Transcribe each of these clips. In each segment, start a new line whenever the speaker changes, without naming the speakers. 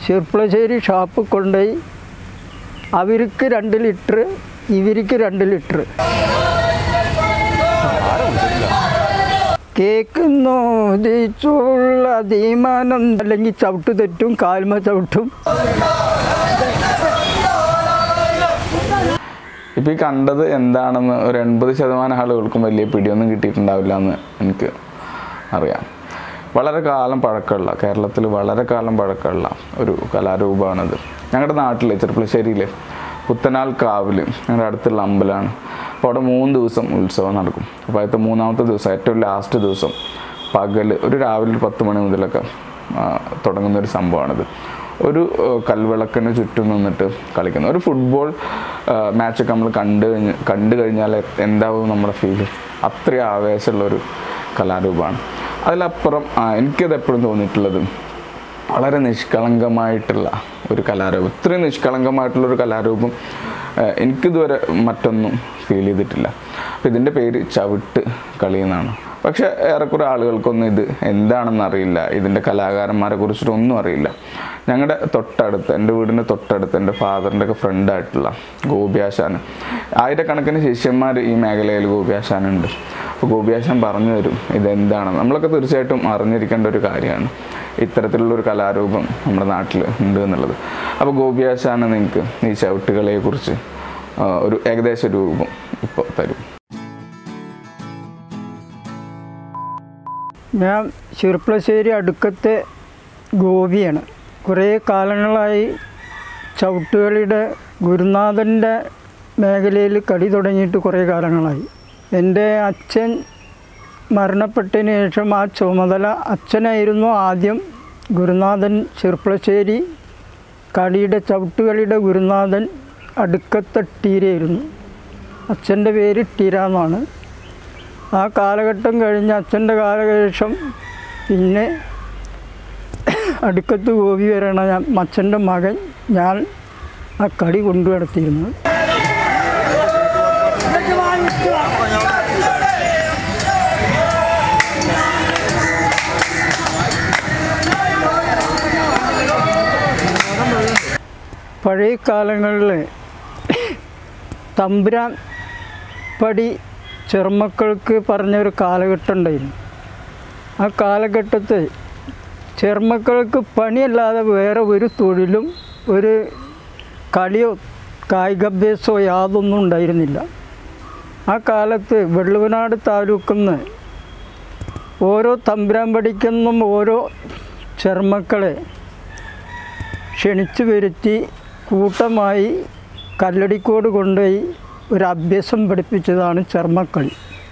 ചെർപ്പളശ്ശേരി ഷാപ്പിൽ കൊണ്ടുപോയി അവർക്ക് രണ്ട് ലിറ്റർ ഇവർക്ക് രണ്ട് ലിറ്റർ കേൾക്കുന്നു ദിച്ചുള്ള ദീമാനം അല്ലെങ്കിൽ ചവിട്ട് തെറ്റും കാൽമ ചവിട്ടും
ഇപ്പം ഈ കണ്ടത് എന്താണെന്ന് ഒരു എൺപത് ശതമാനം ആളുകൾക്കും വലിയ പിടിയൊന്നും കിട്ടിയിട്ടുണ്ടാവില്ല എന്ന് എനിക്ക് അറിയാം വളരെ കാലം പഴക്കമുള്ള കേരളത്തിൽ വളരെ കാലം പഴക്കമുള്ള ഒരു കലാരൂപമാണിത് ഞങ്ങളുടെ നാട്ടിൽ ചെറുപ്പളശ്ശേരിയിൽ പുത്തനാൽ കാവിൽ ഞങ്ങളുടെ അടുത്തുള്ള അമ്പലമാണ് അപ്പോൾ അവിടെ മൂന്ന് ദിവസം ഉത്സവം നടക്കും അപ്പോൾ അതിലത്തെ മൂന്നാമത്തെ ദിവസം ഏറ്റവും ലാസ്റ്റ് ദിവസം പകൽ ഒരു രാവിലെ ഒരു പത്ത് മണി മുതലൊക്കെ ആ, തുടങ്ങുന്ന ഒരു സംഭവമാണിത് ഒരു ആ, കൽവിളക്കിന് ചുറ്റും നിന്നിട്ട് കളിക്കുന്ന ഒരു ഫുട്ബോൾ മാച്ചൊക്കെ നമ്മൾ കണ്ടു കഴിഞ്ഞ് കണ്ടു കഴിഞ്ഞാൽ എന്താവും നമ്മുടെ ഫീല് അത്രയും ആവേശമുള്ളൊരു കലാരൂപമാണ് അതിലപ്പുറം ആ, എനിക്കത് എപ്പോഴും തോന്നിയിട്ടുള്ളത് വളരെ നിഷ്കളങ്കമായിട്ടുള്ള ഒരു കലാരൂപം ഇത്രയും നിഷ്കളങ്കമായിട്ടുള്ള ഒരു കലാരൂപം ആ, എനിക്കിതുവരെ മറ്റൊന്നും ഫീൽ ചെയ്തിട്ടില്ല അപ്പോൾ ഇതിൻ്റെ പേര് ചവിട്ട് കളി എന്നാണ് പക്ഷേ ഏറെക്കുറെ ആളുകൾക്കൊന്നും ഇത് എന്താണെന്ന് അറിയില്ല ഇതിൻ്റെ കലാകാരന്മാരെ കുറിച്ചിട്ടൊന്നും അറിയില്ല ഞങ്ങളുടെ തൊട്ടടുത്ത് എൻ്റെ വീടിൻ്റെ തൊട്ടടുത്ത് എൻ്റെ ഫാദറിൻ്റെ ഒക്കെ ഫ്രണ്ടായിട്ടുള്ള ഗോപിയാശാൻ ആയിരക്കണക്കിന് ശിഷ്യന്മാർ ഈ മേഖലയിൽ ഗോപിയാശാനുണ്ട് അപ്പോൾ ഗോപിയാശാൻ പറഞ്ഞു തരും ഇതെന്താണെന്ന് നമ്മളൊക്കെ തീർച്ചയായിട്ടും അറിഞ്ഞിരിക്കേണ്ട ഒരു കാര്യമാണ് ഇത്തരത്തിലുള്ള ഒരു കലാരൂപം നമ്മുടെ നാട്ടിൽ ഉണ്ട് എന്നുള്ളത് അപ്പോൾ ഗോപിയാശാന് നിങ്ങൾക്ക് ഈ ചവിട്ടുകളെക്കുറിച്ച് ആ, ഒരു ഏകദേശ രൂപം ഇപ്പോൾ തരും
ഞാൻ ചെറുപ്പളശ്ശേരി അടുക്കത്തെ ഗോപിയാണ് കുറേ കാലങ്ങളായി ചവിട്ടുകളിയുടെ ഗുരുനാഥൻ്റെ മേഖലയിൽ കളി തുടങ്ങിയിട്ട് കുറേ കാലങ്ങളായി എൻ്റെ അച്ഛൻ മരണപ്പെട്ടതിന് ശേഷം ആ ചുമതല അച്ഛനായിരുന്നു ആദ്യം ഗുരുനാഥൻ ചെറുപ്പളശ്ശേരി കളിയുടെ ചവിട്ടുകളിയുടെ ഗുരുനാഥൻ അടുക്കത്തെ ടീരയായിരുന്നു അച്ഛൻ്റെ പേര് ടീര എന്നാണ് ആ കാലഘട്ടം കഴിഞ്ഞ് അച്ഛൻ്റെ കാലശേഷം പിന്നെ അടുക്കത്ത് ഗോപി വരണ ഞാൻ അച്ഛൻ്റെ മകൻ ഞാൻ ആ കളി കൊണ്ടു നടത്തിയിരുന്നത് പഴയ കാലങ്ങളിൽ തമ്പുരാൻ പടി ചെറുമക്കൾക്ക് പറഞ്ഞൊരു കാലഘട്ടം ഉണ്ടായിരുന്നു ആ കാലഘട്ടത്തിൽ ചെറുമക്കൾക്ക് പണിയല്ലാതെ വേറെ ഒരു തൊഴിലും ഒരു കളിയോ കായികാഭ്യാസമോ യാതൊന്നും ഉണ്ടായിരുന്നില്ല ആ കാലത്ത് വെള്ളുവനാട് താലൂക്കിൽ നിന്ന് ഓരോ തമ്പുരാൻ പടിക്കുന്നും ഓരോ ചെറുമക്കളെ ക്ഷണിച്ചു വരുത്തി കൂട്ടമായി കല്ലടിക്കോട് കൊണ്ടുപോയി ഒരു അഭ്യാസം പഠിപ്പിച്ചതാണ് ചർമ്മക്കളി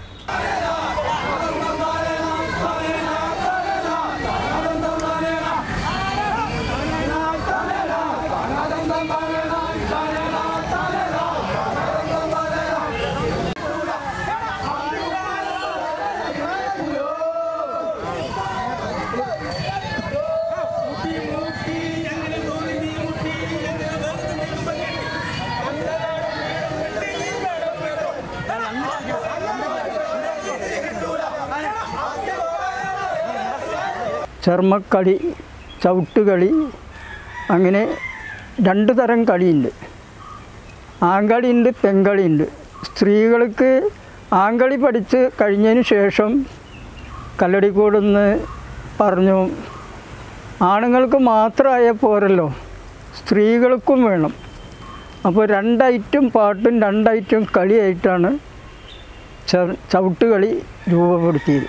ചർമ്മക്കളി ചവിട്ടുകളി അങ്ങനെ രണ്ട് തരം കളിയുണ്ട് ആങ്കളിയുണ്ട് പെങ്കളിയുണ്ട് സ്ത്രീകൾക്ക് ആങ്കളി പഠിച്ച് കഴിഞ്ഞതിന് ശേഷം കല്ലടിക്കോടുന്ന് പറഞ്ഞു ആണുങ്ങൾക്ക് മാത്രമായ പോരല്ലോ സ്ത്രീകൾക്കും വേണം അപ്പോൾ രണ്ടൈറ്റം പാട്ടും രണ്ടൈറ്റം കളിയായിട്ടാണ് ച- ചവിട്ടുകളി രൂപപ്പെടുത്തിയത്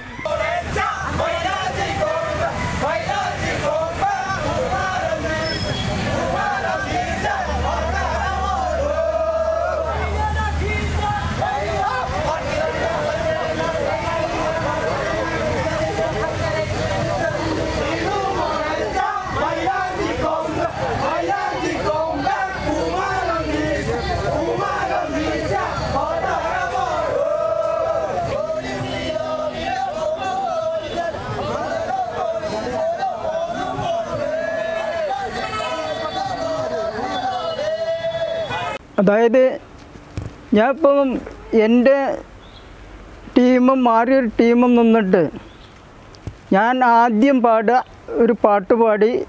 അതായത് ഞാൻ ഇപ്പം എൻ്റെ ടീമും മാറിയൊരു ടീമും നിന്നിട്ട് ഞാൻ ആദ്യം പാടുക ഒരു പാട്ട് പാടി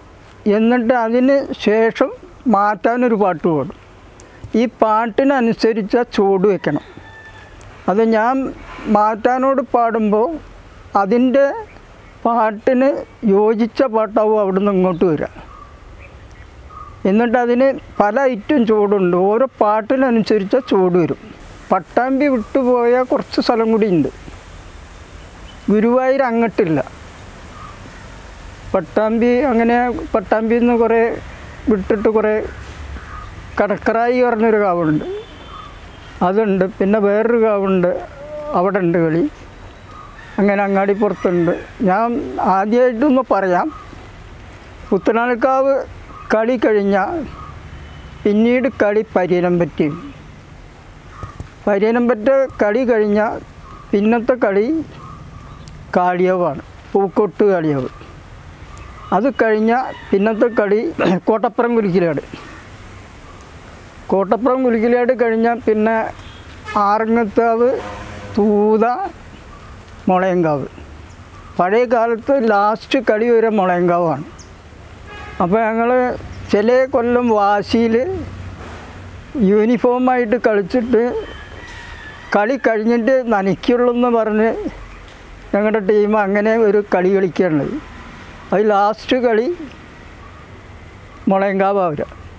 എന്നിട്ട് അതിന് ശേഷം മാറ്റാനൊരു പാട്ട് പാടും ഈ പാട്ടിനനുസരിച്ച ചൂട് വെക്കണം അത് ഞാൻ മാറ്റാനോട് പാടുമ്പോൾ അതിൻ്റെ പാട്ടിന് യോജിച്ച പാട്ടാവും അവിടുന്ന് ഇങ്ങോട്ട് വരിക എന്നിട്ട് അതിന് പല ഐറ്റം ചൂടുണ്ട് ഓരോ പാട്ടിനനുസരിച്ച ചൂട് വരും പട്ടാമ്പി വിട്ടുപോയ കുറച്ച് സ്ഥലം കൂടി ഉണ്ട് ഗുരുവായൂർ അങ്ങട്ടില്ല പട്ടാമ്പി അങ്ങനെ പട്ടാമ്പിയിൽ നിന്ന് കുറേ വിട്ടിട്ട് കുറേ കടക്കറായി പറഞ്ഞൊരു കാവുണ്ട് അതുണ്ട് പിന്നെ വേറൊരു കാവുണ്ട് അവിടെ ഉണ്ട് കളി അങ്ങനെ അങ്ങാടിപ്പുറത്തുണ്ട് ഞാൻ ആദ്യമായിട്ടൊന്ന് പറയാം പുത്തനാൽക്കാവ് കളി കഴിഞ്ഞാൽ പിന്നീട് കളി പര്യനം പറ്റി പര്യനം പറ്റ കളി കഴിഞ്ഞാൽ പിന്നത്തെ കളി കാളിയവാണ് പൂക്കോട്ട് കാളിയവ് അത് കഴിഞ്ഞാൽ പിന്നത്തെ കളി കോട്ടപ്പുറം കുലിക്കിലാട് കോട്ടപ്പുറം കുലിക്കിലാട് കഴിഞ്ഞാൽ പിന്നെ ആറങ്ങത്താവ് തൂത മുളയങ്കാവ് പഴയ കാലത്ത് ലാസ്റ്റ് കളി വരെ മുളയങ്കാവാണ് അപ്പോൾ ഞങ്ങൾ ചില കൊല്ലം വാശിയിൽ യൂണിഫോമായിട്ട് കളിച്ചിട്ട് കളി കഴിഞ്ഞിട്ട് നനയ്ക്കുള്ളൂ എന്ന് പറഞ്ഞ് ഞങ്ങളുടെ ടീം അങ്ങനെ ഒരു കളി കളിക്കുകയുണ്ടായി അത് ലാസ്റ്റ് കളി മുളയങ്കാവ് അവര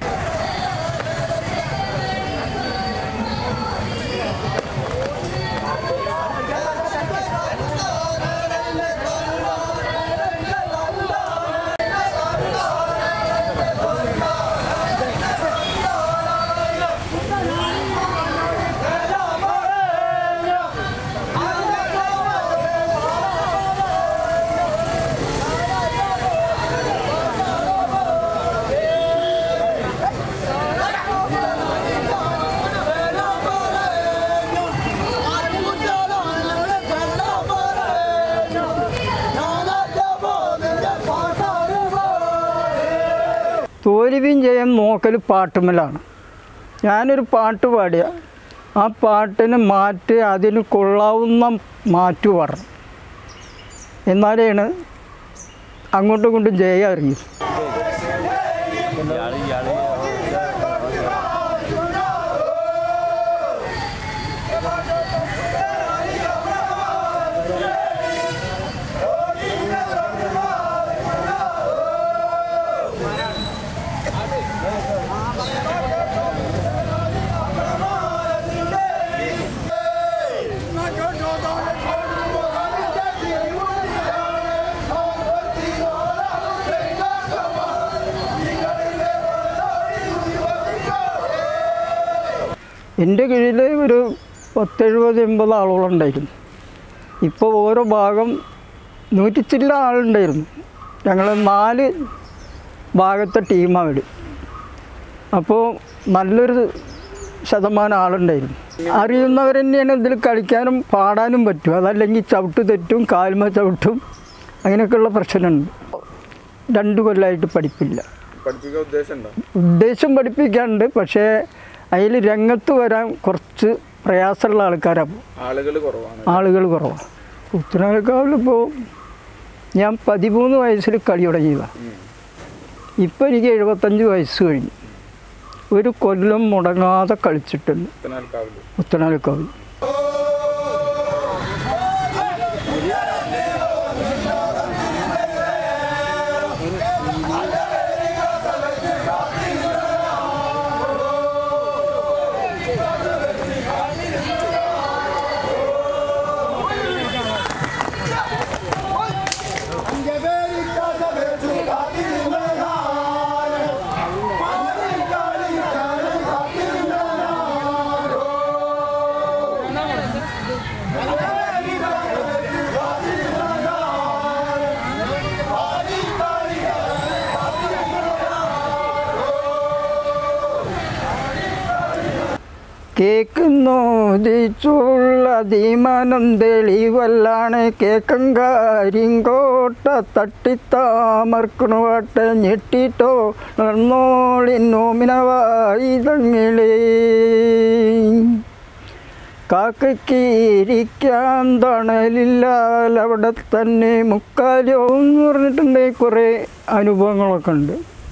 തോൽവിയും ജയം നോക്കൽ പാട്ടുമലാണ് ഞാനൊരു പാട്ട് പാടിയ ആ പാട്ടിന് മാറ്റ് അതിന് കൊള്ളാവുന്ന മാറ്റ് പറഞ്ഞു എന്നാലാണ് അങ്ങോട്ടും ഇങ്ങോട്ടും ജയം അറിയും എൻ്റെ കീഴിൽ ഒരു പത്തെഴുപത് എൺപത് ആളുകളുണ്ടായിരുന്നു ഉണ്ടായിരുന്നു ഇപ്പോൾ ഓരോ ഭാഗം നൂറ്റിച്ചില്ല ആളുണ്ടായിരുന്നു ഞങ്ങൾ നാല് ഭാഗത്തെ ടീമാണ് വരും അപ്പോൾ നല്ലൊരു ശതമാനം ആളുണ്ടായിരുന്നു അറിയുന്നവർ തന്നെയാണ് ഇതിൽ കളിക്കാനും പാടാനും പറ്റും അതല്ലെങ്കിൽ ചവിട്ട് തെറ്റും കാൽമ ചവിട്ടും അങ്ങനെയൊക്കെയുള്ള പ്രശ്നമുണ്ട് രണ്ട് കൊല്ലമായിട്ട് പഠിപ്പില്ല
പഠിപ്പിക്കാൻ ഉദ്ദേശമുണ്ടോ
ഉദ്ദേശം പഠിപ്പിക്കാനുണ്ട് പക്ഷേ അതിൽ രംഗത്ത് വരാൻ കുറച്ച് പ്രയാസമുള്ള ആൾക്കാരാണ്
ആളുകൾ കുറവാണ്
ആളുകൾ കുറവാണ് പുത്തനാൽക്കാവിലിപ്പോൾ ഞാൻ പതിമൂന്ന് വയസ്സിൽ കളി തുടങ്ങിയതാണ് ഇപ്പോൾ എനിക്ക് എഴുപത്തഞ്ച് വയസ്സ് കഴിഞ്ഞു ഒരു കൊല്ലം മുടങ്ങാതെ കളിച്ചിട്ടുണ്ട് പുത്തനാൽക്കാവിൽ കേക്കുന്നോദിച്ചുള്ള ദീമാനം തെളിവല്ലാണ് കേക്കം കാര്യങ്കോട്ട തട്ടിത്താമർക്കണുവട്ടെ ഞെട്ടിട്ടോ നന്നോളിന്നോമിനവായി തങ്ങിളേ കാക്കയ്ക്ക് ഇരിക്കാൻ തണലില്ലാൽ അവിടെ തന്നെ മുക്കാലോ എന്ന് പറഞ്ഞിട്ടുണ്ടെങ്കിൽ കുറേ അനുഭവങ്ങളൊക്കെ ഉണ്ട്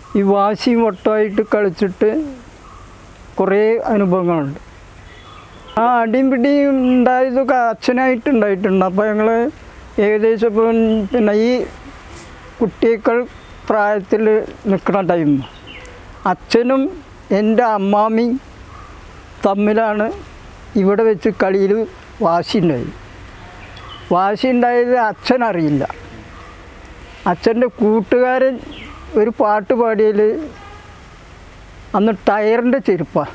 ഈ വാശിയും വട്ടമായിട്ട് കളിച്ചിട്ട് കുറേ അനുഭവങ്ങളുണ്ട് ആ അടിയും പിടിയും ഉണ്ടായതൊക്കെ അച്ഛനായിട്ട് ഉണ്ടായിട്ടുണ്ട് അപ്പോൾ ഞങ്ങൾ ഏകദേശം ഇപ്പം പിന്നെ ഈ കുട്ടിയേക്കാൾ പ്രായത്തിൽ നിൽക്കുന്ന ടൈം അച്ഛനും എൻ്റെ അമ്മാമ്മയും തമ്മിലാണ് ഇവിടെ വെച്ച് കളിയിൽ വാശി ഉണ്ടായി വാശി ഉണ്ടായത് അച്ഛൻ അറിയില്ല അച്ഛൻ്റെ കൂട്ടുകാരൻ ഒരു പാട്ട് പാടിയതിൽ അന്ന് ടയറിൻ്റെ ചെരുപ്പാണ്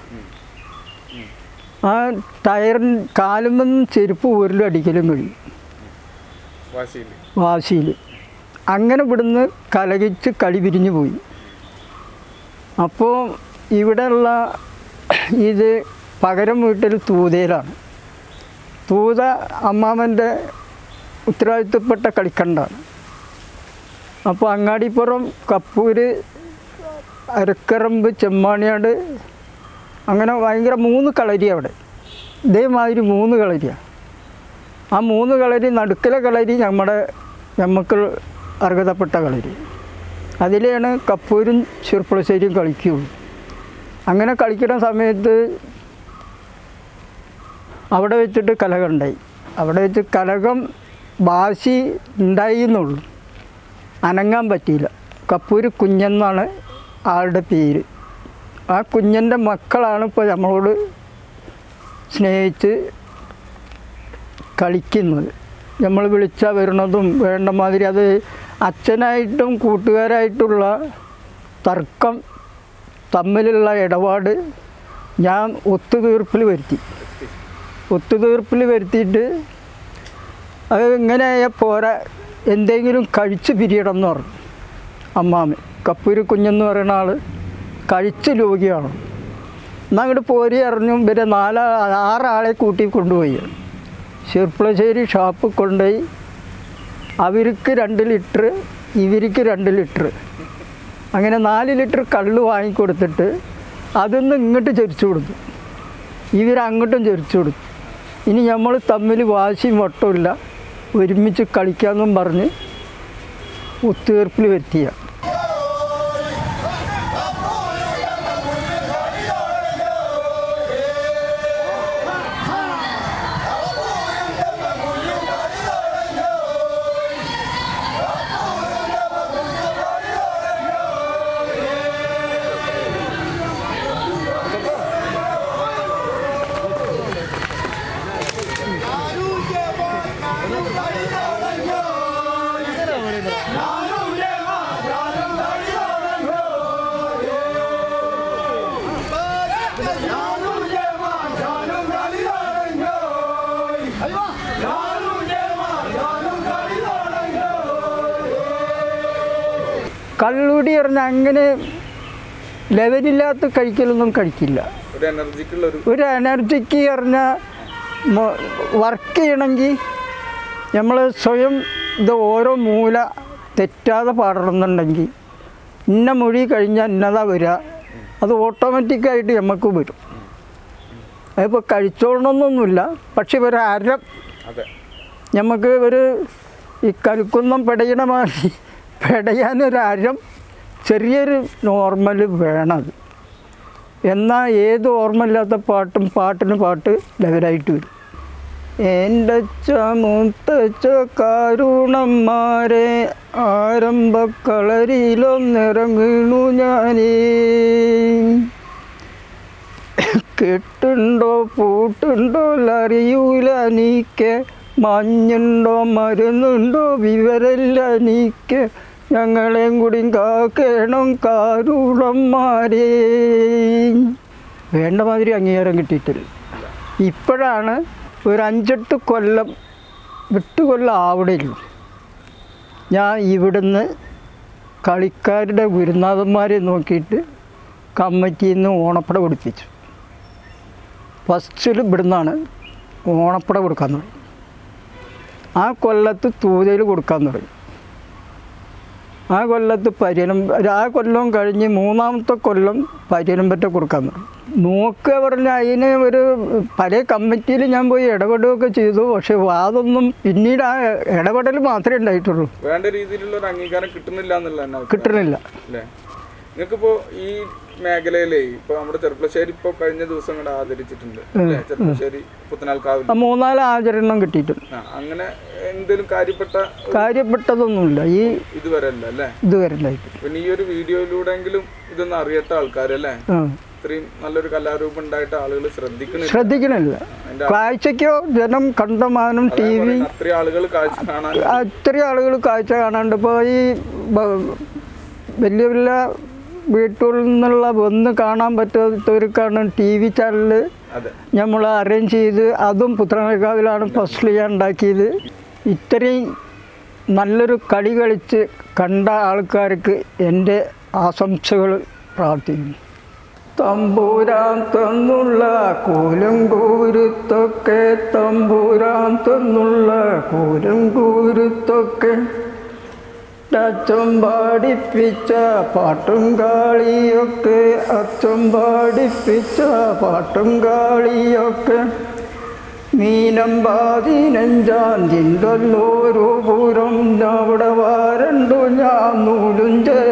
ആ ടയറിൻ കാലുമെന്ന് ചെരുപ്പ് ഉരുളും അടിക്കലും കഴിയും
വാശിയിൽ
വാശിയിൽ അങ്ങനെ ഇവിടുന്ന് കലകിച്ച് കളി പിരിഞ്ഞു പോയി അപ്പോൾ ഇവിടെയുള്ള ഇത് പകരം വീട്ടിൽ തൂതയിലാണ് തൂത അമ്മാമൻ്റെ ഉത്തരവാദിത്തപ്പെട്ട കളിക്കണ്ടാണ് അപ്പോൾ അങ്ങാടിപ്പുറം കപ്പൂര് അരക്കറമ്പ് ചെമ്മാണിയാട് അങ്ങനെ ഭയങ്കര മൂന്ന് കളരി അവിടെ ഇതേമാതിരി മൂന്ന് കളരിയാണ് ആ മൂന്ന് കളരി നടുക്കലെ കളരി നമ്മുടെ നമുക്ക് അർഹതപ്പെട്ട കളരി അതിലെയാണ് കപ്പൂരും ചെറുപ്പുളശ്ശേരിയും കളിക്കുകയുള്ളൂ അങ്ങനെ കളിക്കുന്ന സമയത്ത് അവിടെ വെച്ചിട്ട് കലകം ഉണ്ടായി അവിടെ വെച്ച് കലകം വാശി ഉണ്ടായി എന്നുള്ളൂ അനങ്ങാൻ പറ്റിയില്ല കപ്പൂര് കുഞ്ഞെന്നാണ് ആളുടെ പേര് ആ കുഞ്ഞൻ്റെ മക്കളാണ് ഇപ്പോൾ നമ്മളോട് സ്നേഹിച്ച് കളിക്കുന്നത് നമ്മൾ വിളിച്ചാൽ വരുന്നതും വേണ്ട മാതിരി അത് അച്ഛനായിട്ടും കൂട്ടുകാരായിട്ടുള്ള തർക്കം തമ്മിലുള്ള ഇടപാട് ഞാൻ ഒത്തുതീർപ്പിൽ വരുത്തി ഒത്തുതീർപ്പിൽ വരുത്തിയിട്ട് അത് ഇങ്ങനെയായ പോരാ എന്തെങ്കിലും കഴിച്ച് പിരിയണം എന്ന് പറഞ്ഞു അമ്മാമൻ കപ്പൂര് കുഞ്ഞെന്ന് പറയുന്ന ആൾ കഴിച്ച് രോഗിയാണ് എന്നാൽ അങ്ങോട്ട് പോരി അറിഞ്ഞു ഇവരെ നാല് ആറാളെ കൂട്ടി കൊണ്ടുപോയി ചെർപ്പളശ്ശേരി ഷാപ്പിൽ കൊണ്ടുപോയി അവർക്ക് രണ്ട് ലിറ്റർ ഇവർക്ക് രണ്ട് ലിറ്റർ അങ്ങനെ നാല് ലിറ്റർ കള്ള് വാങ്ങിക്കൊടുത്തിട്ട് അതിന്ന് ഇങ്ങോട്ട് ചരിച്ചു കൊടുത്തു ഇവരങ്ങോട്ടും ചരിച്ചു കൊടുത്തു ഇനി നമ്മൾ തമ്മിൽ വാശിയും വട്ടമില്ല ഒരുമിച്ച് കളിക്കാമെന്നും പറഞ്ഞ് ഒത്തുതീർപ്പിൽ വരുത്തിയ കള്ളുടി പറഞ്ഞാൽ അങ്ങനെ ലെവലില്ലാത്ത കഴിക്കലൊന്നും കഴിക്കില്ല
ഒരു എനർജിക്കുള്ള ഒരു
ഒരു എനർജിക്ക് പറഞ്ഞാൽ വർക്ക് ചെയ്യണമെങ്കിൽ നമ്മൾ സ്വയം ഇത് ഓരോ മൂല തെറ്റാതെ പാടണമെന്നുണ്ടെങ്കിൽ ഇന്ന മൊഴി കഴിഞ്ഞാൽ ഇന്നതാ വരിക അത് ഓട്ടോമാറ്റിക്കായിട്ട് നമുക്ക് വരും അതിപ്പോൾ കഴിച്ചോളണമെന്നൊന്നുമില്ല പക്ഷെ ഒരു അര
അതെ
നമുക്ക് ഒരു ഈ കരുക്കുന്നം പെടയണ മാതിരി പെടയാനൊരു അരം ചെറിയൊരു നോർമൽ വേണത് എന്നാൽ ഏത് ഓർമ്മയില്ലാത്ത പാട്ടും പാട്ടിന് പാട്ട് ലെവലായിട്ട് വരും എൻ്റെ മൂത്തച്ച കാരുണന്മാരെ ആരംഭക്കളരിയിലൊന്നിറങ്ങണു ഞാനേ കെട്ടുണ്ടോ പൂട്ടുണ്ടോ അറിയൂല നീക്ക് മഞ്ഞുണ്ടോ മരുന്നുണ്ടോ വിവരമില്ല നീക്ക് ഞങ്ങളെയും കൂടി കാക്കണം കാരുണന്മാരേ വേണ്ട മാതിരി അംഗീകാരം കിട്ടിയിട്ടില്ല ഇപ്പോഴാണ് ഒരു അഞ്ചെട്ട് കൊല്ലം എട്ട് കൊല്ലം ആവണേയുള്ളൂ ഞാൻ ഇവിടുന്ന് കളിക്കാരുടെ ഗുരുനാഥന്മാരെ നോക്കിയിട്ട് കമ്മിറ്റിയിൽ നിന്ന് ഓണപ്പട കൊടുപ്പിച്ചു ഫസ്റ്റിൽ ഇവിടുന്നാണ് ഓണപ്പട കൊടുക്കാൻ തുടങ്ങി ആ കൊല്ലത്ത് തൂതയിൽ കൊടുക്കാൻ തുടങ്ങി ആ കൊല്ലത്ത് പരിയനം ആ കൊല്ലം കഴിഞ്ഞ് മൂന്നാമത്തെ കൊല്ലം പരിയനം പറ്റ കൊടുക്കാൻ തുടങ്ങി നോക്കുക പറഞ്ഞാൽ അതിന് ഒരു പല കമ്മിറ്റിയിൽ ഞാൻ പോയി ഇടപെടുകയൊക്കെ ചെയ്തു പക്ഷെ അതൊന്നും പിന്നീട് ആ ഇടപെടൽ മാത്രമേ ഉണ്ടായിട്ടുള്ളൂ
വേണ്ട രീതിയിലുള്ള ഒരു അംഗീകാരം കിട്ടുന്നില്ല എന്നുള്ള തന്നെ അഭിപ്രായം.
കിട്ടണില്ല
അല്ലേ നിങ്ങൾക്കിപ്പോ ഈ മേഖലയിലേ ഇപ്പൊ നമ്മുടെ ചെറുപ്പശ്ശേരി ഇപ്പൊ കഴിഞ്ഞ ദിവസം കൂടെ ആദരിച്ചിട്ടുണ്ട് അല്ലേ? ചെറുപ്പശ്ശേരി പുത്തനാൽക്കാവിൽ
ആ മൂന്നാല് ആചരണം കിട്ടിയിട്ടുണ്ട്
ആ, അങ്ങനെ എന്തെങ്കിലും കാര്യപ്പെട്ട
കാര്യപ്പെട്ടതൊന്നുമില്ല ഈ
ഇതുവരെ അല്ല അല്ലേ
ഇതുവരെ ഉണ്ടായിട്ട്
പിന്നെ ഈ ഒരു വീഡിയോയിലൂടെങ്കിലും ഇതൊന്ന് അറിയട്ട ആൾക്കാരല്ലേ
ആ
ഇത്രയും നല്ലൊരു കലാരൂപം ഉണ്ടായിട്ട് ആളുകൾ ശ്രദ്ധിക്കണില്ല
ശ്രദ്ധിക്കണില്ല
അതിന്റെ
കാഴ്ചയ്ക്കോ ജനം കണ്ടമാനം ടി വി
അത്രയും ആളുകൾ കാഴ്ച കാണാൻ
അത്രയും ആളുകൾ കാഴ്ച കാണാണ്ട് ഇപ്പോൾ ഈ ബ- വലിയ വലിയ വീട്ടിൽ നിന്നുള്ള ഒന്ന് കാണാൻ പറ്റാത്തവർക്കാണ് ടി വി ചാനൽ
അതെ
നമ്മൾ അറേഞ്ച് ചെയ്ത് അതും പുത്രനക്കാവിലാണ് ഫസ്റ്റ് ഞാൻ ഉണ്ടാക്കിയത് ഇത്രയും നല്ലൊരു കളി കളിച്ച് കണ്ട ആൾക്കാർക്ക് എൻ്റെ ആശംസകൾ പ്രാർത്ഥിക്കുന്നു തമ്പൂരാൻ തന്നുള്ള കൂലും കൂരുത്തൊക്കെ തമ്പൂരാൻ തന്നുള്ള കൂലും കൂരുത്തൊക്കെ അച്ഛൻ പാടിപ്പിച്ച പാട്ടും കാളിയൊക്കെ അച്ഛൻ പാടിപ്പിച്ച പാട്ടും കാളിയൊക്കെ മീനം പതിനഞ്ചാം ചിന്തല്ലോരു പൂരം അവിടെ വാരണ്ടു ഞാൻ നൂലും ചേ